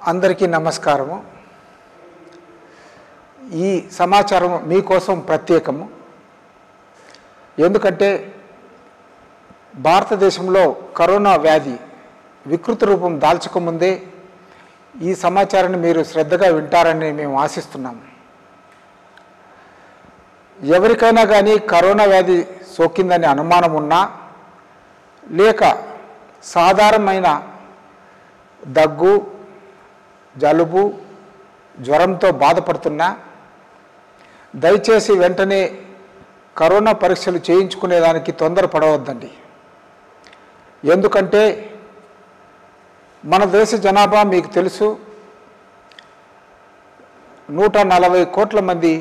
అందరికీ నమస్కారము ఈ సమాచారం మీకోసం ప్రత్యేకము ఎందుకంటే భారతదేశంలో కరోనా వ్యాధి వికృత రూపం దాల్చకముందే ఈ సమాచారాన్ని మీరు శ్రద్ధగా వింటారని మేము ఆశిస్తున్నాము ఎవరికైనా కానీ కరోనా వ్యాధి సోకిందని అనుమానం ఉన్నా లేక సాధారణమైన దగ్గు జలుబు జ్వరంతో బాధపడుతున్నా దయచేసి వెంటనే కరోనా పరీక్షలు చేయించుకునేదానికి తొందరపడవద్దండి ఎందుకంటే మన దేశ జనాభా మీకు తెలుసు నూట నలభై కోట్ల మంది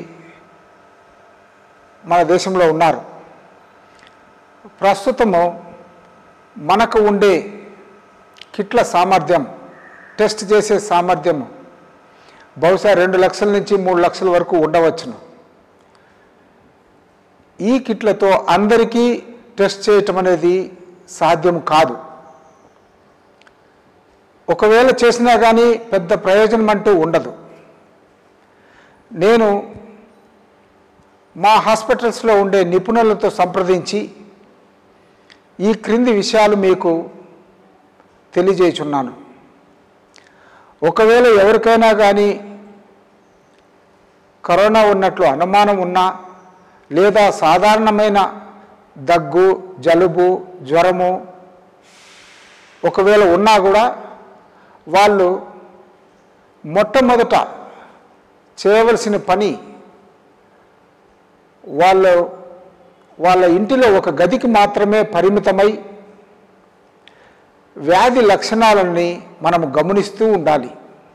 మన దేశంలో ఉన్నారు ప్రస్తుతము మనకు ఉండే కిట్ల సామర్థ్యం టెస్ట్ చేసే సామర్థ్యం బహుశా రెండు లక్షల నుంచి మూడు లక్షల వరకు ఉండవచ్చును ఈ కిట్లతో అందరికీ టెస్ట్ చేయటం అనేది సాధ్యం కాదు ఒకవేళ చేసినా కానీ పెద్ద ప్రయోజనం అంటూ ఉండదు నేను మా హాస్పిటల్స్లో ఉండే నిపుణులతో సంప్రదించి ఈ క్రింది విషయాలు మీకు తెలియజేయుచున్నాను ఒకవేళ ఎవరికైనా కానీ కరోనా ఉన్నట్లు అనుమానం ఉన్నా లేదా సాధారణమైన దగ్గు జలుబు జ్వరము ఒకవేళ ఉన్నా కూడా వాళ్ళు మొట్టమొదట చేయవలసిన పని వాళ్ళు వాళ్ళ ఇంటిలో ఒక గదికి మాత్రమే పరిమితమై వ్యాధి లక్షణాలని మనం గమనిస్తూ ఉండాలి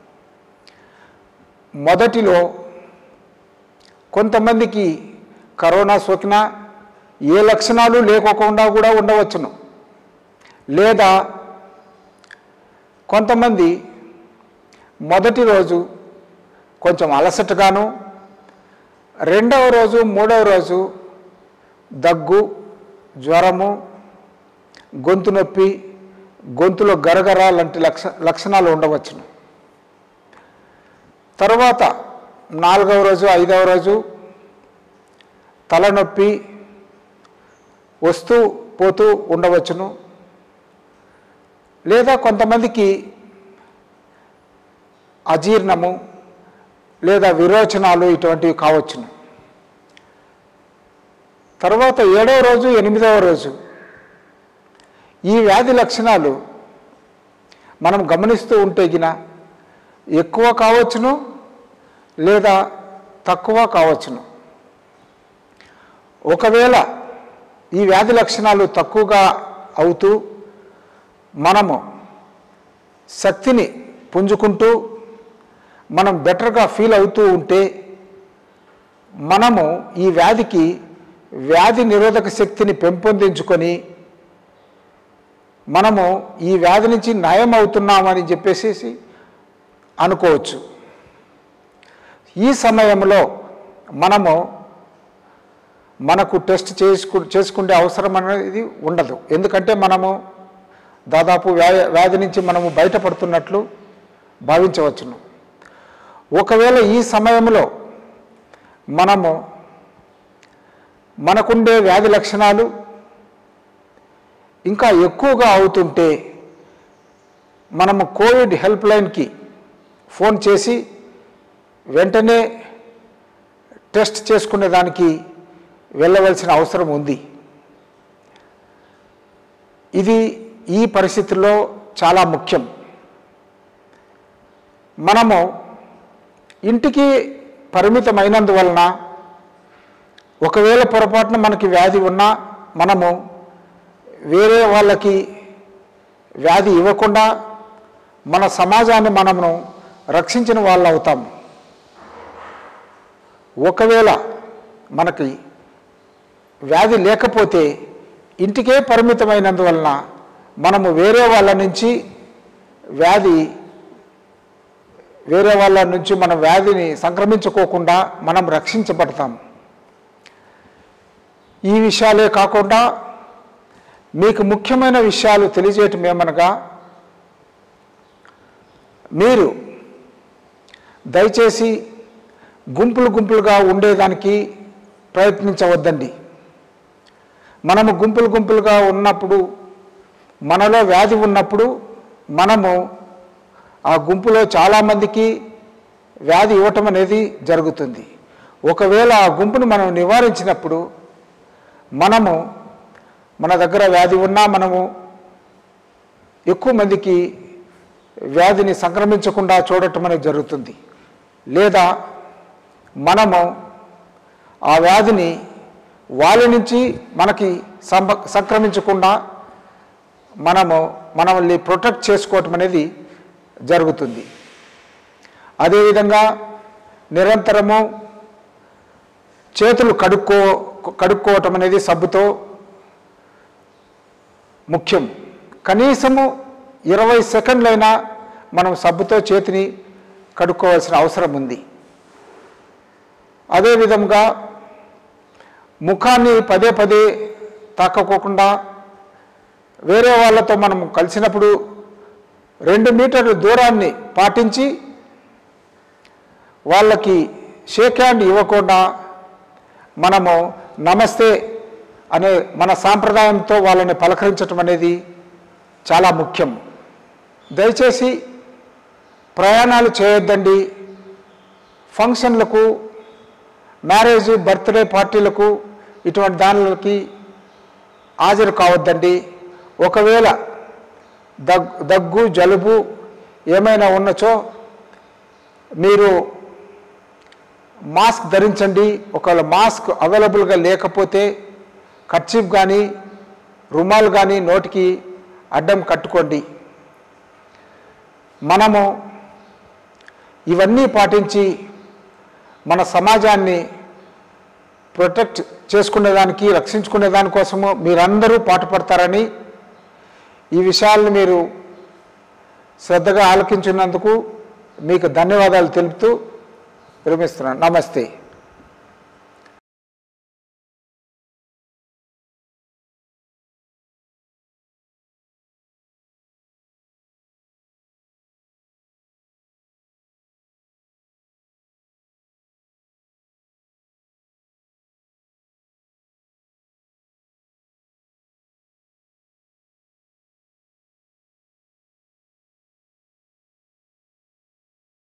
మొదటిలో కొంతమందికి కరోనా సోకినా ఏ లక్షణాలు లేకోకుండా కూడా ఉండవచ్చును లేదా కొంతమంది మొదటి రోజు కొంచెం అలసటగాను రెండవ రోజు మూడవ రోజు దగ్గు జ్వరము గొంతు నొప్పి గొంతులో గరగర లాంటి లక్ష లక్షణాలు ఉండవచ్చును తర్వాత నాలుగవ రోజు ఐదవ రోజు తలనొప్పి వస్తూ పోతూ ఉండవచ్చును లేదా కొంతమందికి అజీర్ణము లేదా విరోచనాలు ఇటువంటివి కావచ్చును తర్వాత ఏడవ రోజు ఎనిమిదవ రోజు ఈ వ్యాధి లక్షణాలు మనం గమనిస్తూ ఉంటే గిన ఎక్కువ కావచ్చును లేదా తక్కువ కావచ్చును ఒకవేళ ఈ వ్యాధి లక్షణాలు తక్కువగా అవుతూ మనము శక్తిని పుంజుకుంటూ మనం బెటర్గా ఫీల్ అవుతూ ఉంటే మనము ఈ వ్యాధికి వ్యాధి నిరోధక శక్తిని పెంపొందించుకొని మనము ఈ వ్యాధి నుంచి నయం అవుతున్నామని చెప్పేసి అనుకోవచ్చు ఈ సమయంలో మనము మనకు టెస్ట్ చేసుకు చేసుకునే అవసరం అనేది ఉండదు ఎందుకంటే మనము దాదాపు వ్యా వ్యాధి నుంచి మనము బయటపడుతున్నట్లు భావించవచ్చును ఒకవేళ ఈ సమయంలో మనము మనకుండే వ్యాధి లక్షణాలు ఇంకా ఎక్కువగా అవుతుంటే మనము కోవిడ్ హెల్ప్ లైన్కి ఫోన్ చేసి వెంటనే టెస్ట్ చేసుకునే దానికి వెళ్ళవలసిన అవసరం ఉంది ఇది ఈ పరిస్థితుల్లో చాలా ముఖ్యం మనము ఇంటికి పరిమితమైనందువలన ఒకవేళ పొరపాటున మనకి వ్యాధి ఉన్నా మనము వేరే వాళ్ళకి వ్యాధి ఇవ్వకుండా మన సమాజాన్ని మనము రక్షించిన వాళ్ళు అవుతాం ఒకవేళ మనకి వ్యాధి లేకపోతే ఇంటికే పరిమితమైనందువలన మనము వేరే వాళ్ళ నుంచి వ్యాధి వేరే వాళ్ళ నుంచి మన వ్యాధిని సంక్రమించుకోకుండా మనం రక్షించబడతాం ఈ విషయాలే కాకుండా మీకు ముఖ్యమైన విషయాలు తెలియజేయటం ఏమనగా మీరు దయచేసి గుంపులు గుంపులుగా ఉండేదానికి ప్రయత్నించవద్దండి మనము గుంపులు గుంపులుగా ఉన్నప్పుడు మనలో వ్యాధి ఉన్నప్పుడు మనము ఆ గుంపులో చాలామందికి వ్యాధి ఇవ్వటం అనేది జరుగుతుంది ఒకవేళ ఆ గుంపును మనం నివారించినప్పుడు మనము మన దగ్గర వ్యాధి ఉన్నా మనము ఎక్కువ మందికి వ్యాధిని సంక్రమించకుండా చూడటం అనేది జరుగుతుంది లేదా మనము ఆ వ్యాధిని వాళ్ళ నుంచి మనకి సంప సంక్రమించకుండా మనము మనల్ని ప్రొటెక్ట్ చేసుకోవటం అనేది జరుగుతుంది అదేవిధంగా నిరంతరము చేతులు కడుక్కో కడుక్కోవటం అనేది సబ్బుతో ముఖ్యం కనీసము ఇరవై సెకండ్లైనా మనం సబ్బుతో చేతిని కడుక్కోవాల్సిన అవసరం ఉంది అదేవిధంగా ముఖాన్ని పదే పదే తాకకోకుండా వేరే వాళ్ళతో మనం కలిసినప్పుడు రెండు మీటర్ల దూరాన్ని పాటించి వాళ్ళకి షేక్ హ్యాండ్ ఇవ్వకుండా మనము నమస్తే అనే మన సాంప్రదాయంతో వాళ్ళని పలకరించటం అనేది చాలా ముఖ్యం దయచేసి ప్రయాణాలు చేయొద్దండి ఫంక్షన్లకు మ్యారేజ్ బర్త్డే పార్టీలకు ఇటువంటి దానిలకి హాజరు కావద్దండి ఒకవేళ దగ్ దగ్గు జలుబు ఏమైనా ఉన్నచో మీరు మాస్క్ ధరించండి ఒకవేళ మాస్క్ అవైలబుల్గా లేకపోతే కర్చీఫ్ కానీ రుమాలు కానీ నోటికి అడ్డం కట్టుకోండి మనము ఇవన్నీ పాటించి మన సమాజాన్ని ప్రొటెక్ట్ చేసుకునేదానికి రక్షించుకునే దానికోసము మీరందరూ పాటుపడతారని ఈ విషయాలను మీరు శ్రద్ధగా ఆలకించినందుకు మీకు ధన్యవాదాలు తెలుపుతూ విరమిస్తున్నాను నమస్తే